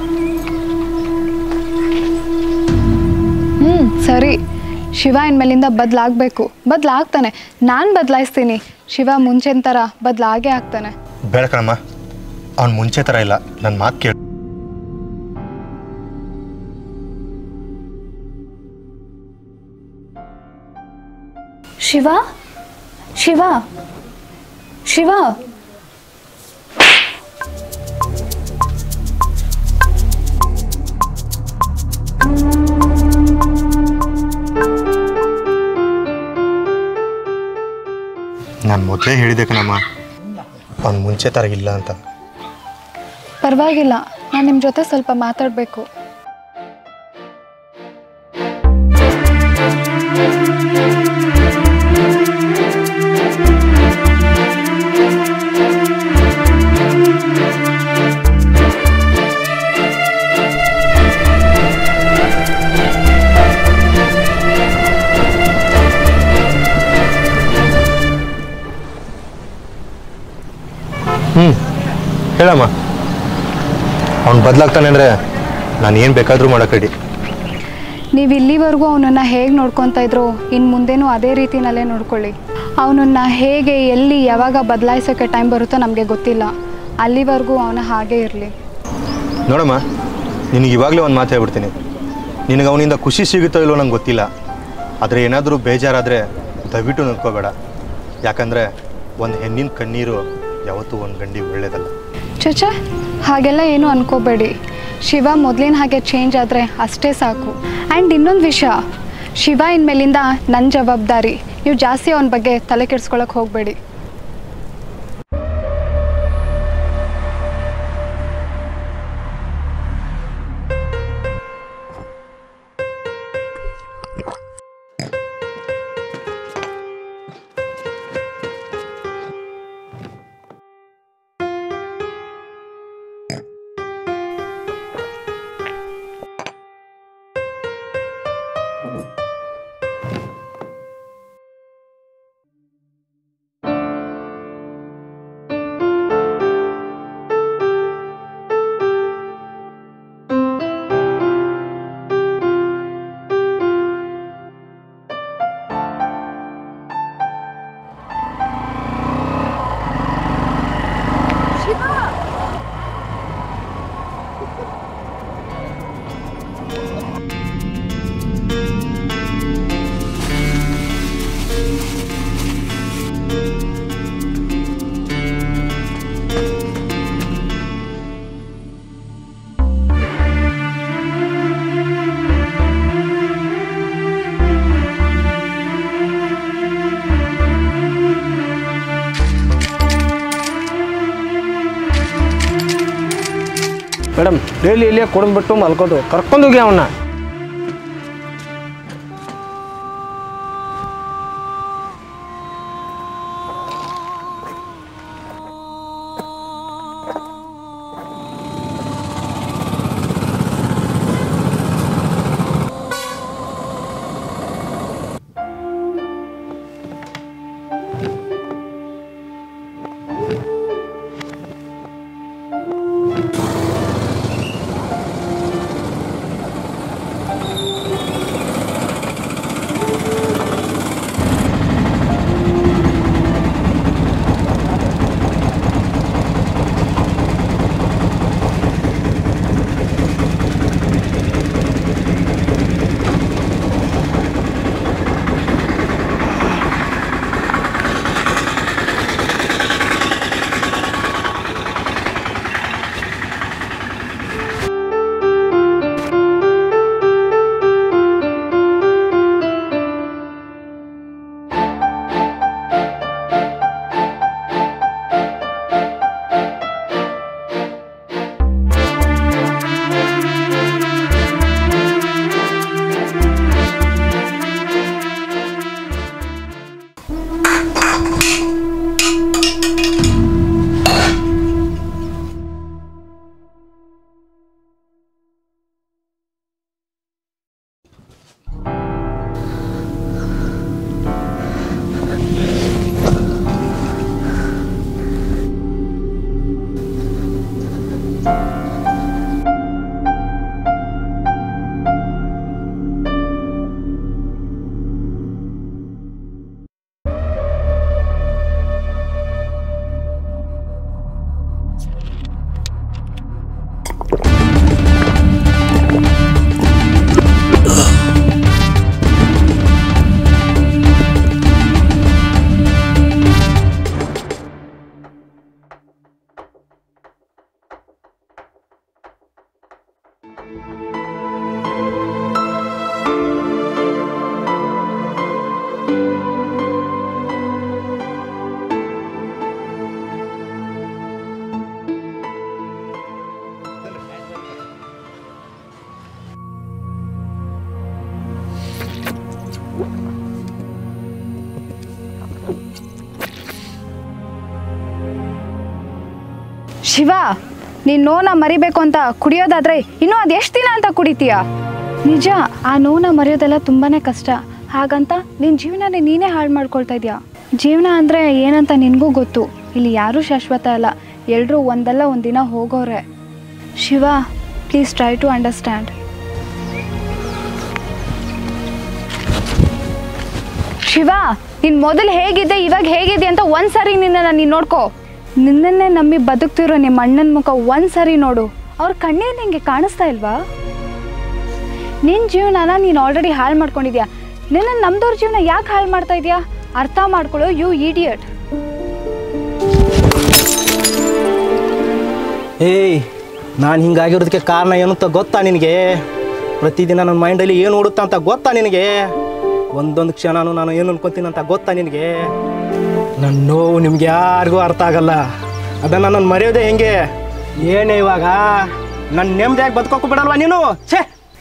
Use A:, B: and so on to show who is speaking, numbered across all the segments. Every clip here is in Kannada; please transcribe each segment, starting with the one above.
A: ಹ್ಞೂ ಸರಿ ಶಿವ ಇನ್ಮೇಲಿಂದ ಬದಲಾಗಬೇಕು ಬದಲಾಗ್ತಾನೆ ನಾನು ಬದಲಾಯಿಸ್ತೀನಿ ಶಿವ ಮುಂಚೆನ ಥರ ಬದಲಾಗೇ ಆಗ್ತಾನೆ
B: ಬೇಡ ಕಣಮ್ಮ ಅವ್ನು ಮುಂಚೆ ಥರ ಇಲ್ಲ ನನ್ನ ಮಾತು ಕೇಳು
A: ಶಿವ ಶಿವ ಶಿವ
B: ನಾನು ಮೊದಲೇ ಹೇಳಿದೆ ಕಣಮ್ಮ ಅವ್ನು ಮುಂಚೆ ಥರ ಇಲ್ಲ ಅಂತ
A: ಪರವಾಗಿಲ್ಲ ನಾನು ನಿಮ್ಮ ಜೊತೆ ಸ್ವಲ್ಪ ಮಾತಾಡಬೇಕು
B: ಹ್ಞೂ ಹೇಳಮ್ಮ ಅವ್ನು ಬದಲಾಗ್ತಾನೆ ಅಂದರೆ ನಾನು ಏನು ಬೇಕಾದರೂ ಮಾಡೋಕೆ ರೆಡಿ
A: ನೀವು ಇಲ್ಲಿವರೆಗೂ ಅವನನ್ನು ಹೇಗೆ ನೋಡ್ಕೊತಾ ಇದ್ರೋ ಇನ್ನು ಮುಂದೇನೂ ಅದೇ ರೀತಿನಲ್ಲೇ ನೋಡ್ಕೊಳ್ಳಿ ಅವನನ್ನು ಹೇಗೆ ಎಲ್ಲಿ ಯಾವಾಗ ಬದಲಾಯಿಸೋಕ್ಕೆ ಟೈಮ್ ಬರುತ್ತೋ ನಮಗೆ ಗೊತ್ತಿಲ್ಲ ಅಲ್ಲಿವರೆಗೂ ಅವನ ಹಾಗೇ ಇರಲಿ
B: ನೋಡಮ್ಮ ನಿನಗೆ ಇವಾಗಲೇ ಒಂದು ಮಾತು ಹೇಳ್ಬಿಡ್ತೀನಿ ನಿನಗೆ ಅವನಿಂದ ಖುಷಿ ಸಿಗುತ್ತೋ ಇಲ್ವೋ ನಂಗೆ ಗೊತ್ತಿಲ್ಲ ಆದರೆ ಏನಾದರೂ ಬೇಜಾರಾದರೆ ದಯವಿಟ್ಟು ನಿಂತ್ಕೋಬೇಡ ಯಾಕಂದರೆ ಒಂದು ಹೆಣ್ಣಿನ ಕಣ್ಣೀರು ಯಾವತ್ತೂ ಒಂದು ಗಂಡಿಗೆ ಒಳ್ಳೇದಲ್ಲ
A: ಚಚ ಹಾಗೆಲ್ಲ ಏನು ಅನ್ಕೋಬೇಡಿ ಶಿವ ಮೊದಲಿನ ಹಾಗೆ ಚೇಂಜ್ ಆದರೆ ಅಷ್ಟೇ ಸಾಕು ಆ್ಯಂಡ್ ಇನ್ನೊಂದು ವಿಷಯ ಶಿವ ಇನ್ಮೇಲಿಂದ ನನ್ನ ಜವಾಬ್ದಾರಿ ನೀವು ಜಾಸ್ತಿ ಅವನ ಬಗ್ಗೆ ತಲೆ ಕೆಡ್ಸ್ಕೊಳಕ್ಕೆ ಹೋಗಬೇಡಿ
C: ಮೇಡಮ್ ಡೈಲಿ ಇಲ್ಲೇ ಕುಡಿದ್ಬಿಟ್ಟು ಮಲ್ಕೋದು ಕರ್ಕೊಂಡೋಗಿ ಅವನ್ನ
A: ಶಿವ ನೀನ್ ನೋನ ಮರಿಬೇಕು ಅಂತ ಕುಡಿಯೋದಾದ್ರೆ ಇನ್ನೂ ಅದು ಎಷ್ಟು ದಿನ ಅಂತ ಕುಡಿತೀಯ ನಿಜ ಆ ನೋನ ಮರೆಯೋದೆಲ್ಲ ತುಂಬಾನೇ ಕಷ್ಟ ಹಾಗಂತ ನಿನ್ನ ಜೀವನನೇ ನೀನೇ ಹಾಳು ಮಾಡ್ಕೊಳ್ತಾ ಇದೀಯ ಜೀವನ ಅಂದರೆ ಏನಂತ ನಿನಗೂ ಗೊತ್ತು ಇಲ್ಲಿ ಯಾರೂ ಶಾಶ್ವತ ಅಲ್ಲ ಎಲ್ಲರೂ ಒಂದಲ್ಲ ಒಂದಿನ ಹೋಗೋರೆ Shiva please try to understand Shiva ನೀನ್ ಮೊದಲು ಹೇಗಿದ್ದೆ ಇವಾಗ ಹೇಗಿದೆ ಅಂತ ಒಂದ್ಸರಿ ನಿನ್ನ ನೀನ್ ನೋಡ್ಕೋ ನಿನ್ನನ್ನೇ ನಂಬಿ ಬದುಕ್ತಿರೋ ನಿಮ್ಮ ಅಣ್ಣನ ಮುಖ ಒಂದ್ಸರಿ ನೋಡು ಅವ್ರ ಕಣ್ಣೀರ್ ನಿಂಗೆ ಕಾಣಿಸ್ತಾ ಇಲ್ವಾ ನಿನ್ನ ಜೀವನನ ನೀನು ಆಲ್ರೆಡಿ ಹಾಳು ಮಾಡ್ಕೊಂಡಿದ್ಯಾ ನಿನ್ನ ನಮ್ದವ್ರ ಜೀವನ ಯಾಕೆ ಹಾಳು ಮಾಡ್ತಾ ಇದೀಯಾ ಅರ್ಥ ಮಾಡ್ಕೊಳ್ಳೋ ಯು ಇಡಿಯಟ್
D: ಏಯ್ ನಾನು ಹಿಂಗಾಗಿರೋದಕ್ಕೆ ಕಾರಣ ಏನು ಅಂತ ಗೊತ್ತಾ ನಿನಗೆ ಪ್ರತಿದಿನ ನನ್ನ ಮೈಂಡಲ್ಲಿ ಏನು ಓಡುತ್ತಾ ಅಂತ ಗೊತ್ತಾ ನಿನಗೆ ಒಂದೊಂದು ಕ್ಷಣನೂ ನಾನು ಏನು ಅನ್ಕೊತೀನಿ ಅಂತ ಗೊತ್ತಾ ನಿನಗೆ ನನ್ನ ನೋವು ನಿಮ್ಗೆ ಯಾರಿಗೂ ಅರ್ಥ ಆಗಲ್ಲ ಅದನ್ನು ನಾನು ಮರೆಯೋದೇ ಹೆಂಗೆ ಏನೇ ಇವಾಗ ನನ್ನ ನೆಮ್ಮದಿಯಾಗಿ ಬದುಕೋಕ್ಕೂ ಬಿಡಲ್ವಾ ನೀನು ಛೇ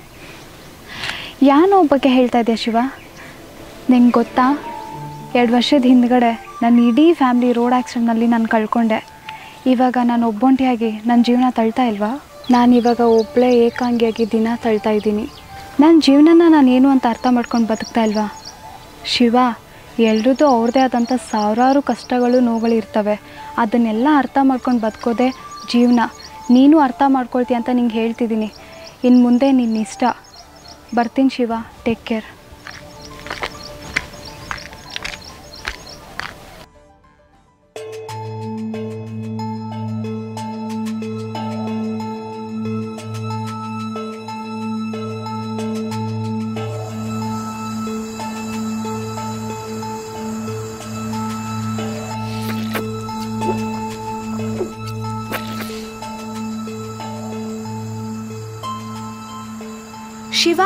A: ಯಾನೋ ಬಗ್ಗೆ ಹೇಳ್ತಾ ಇದೆಯಾ ಶಿವ ನಿಂಗೆ ಗೊತ್ತಾ ಎರಡು ವರ್ಷದ ಹಿಂದ್ಗಡೆ ನನ್ನ ಇಡೀ ಫ್ಯಾಮ್ಲಿ ರೋಡ್ ಆಕ್ಸಿಡೆಂಟ್ನಲ್ಲಿ ನಾನು ಕಳ್ಕೊಂಡೆ ಇವಾಗ ನಾನು ಒಬ್ಬೊಂಟಿಯಾಗಿ ನನ್ನ ಜೀವನ ತಳ್ತಾ ಇಲ್ವಾ ನಾನು ಇವಾಗ ಒಬ್ಬಳೇ ಏಕಾಂಗಿಯಾಗಿ ದಿನ ತಳ್ತಾ ಇದ್ದೀನಿ ನನ್ನ ಜೀವನನ ನಾನು ಏನು ಅಂತ ಅರ್ಥ ಮಾಡ್ಕೊಂಡು ಬದುಕ್ತಾ ಇಲ್ವಾ ಶಿವ ಎಲ್ರದ್ದು ಅವ್ರದ್ದೇ ಆದಂಥ ಸಾವಿರಾರು ಕಷ್ಟಗಳು ನೋವುಗಳು ಇರ್ತವೆ ಅದನ್ನೆಲ್ಲ ಅರ್ಥ ಮಾಡ್ಕೊಂಡು ಬದುಕೋದೇ ಜೀವನ ನೀನು ಅರ್ಥ ಮಾಡ್ಕೊಳ್ತೀಯ ಅಂತ ನಿಂಗೆ ಹೇಳ್ತಿದ್ದೀನಿ ಇನ್ನು ಮುಂದೆ ನಿನ್ನ ಇಷ್ಟ ಬರ್ತೀನಿ ಶಿವ ಟೇಕ್ ಕೇರ್
E: ಶಿವ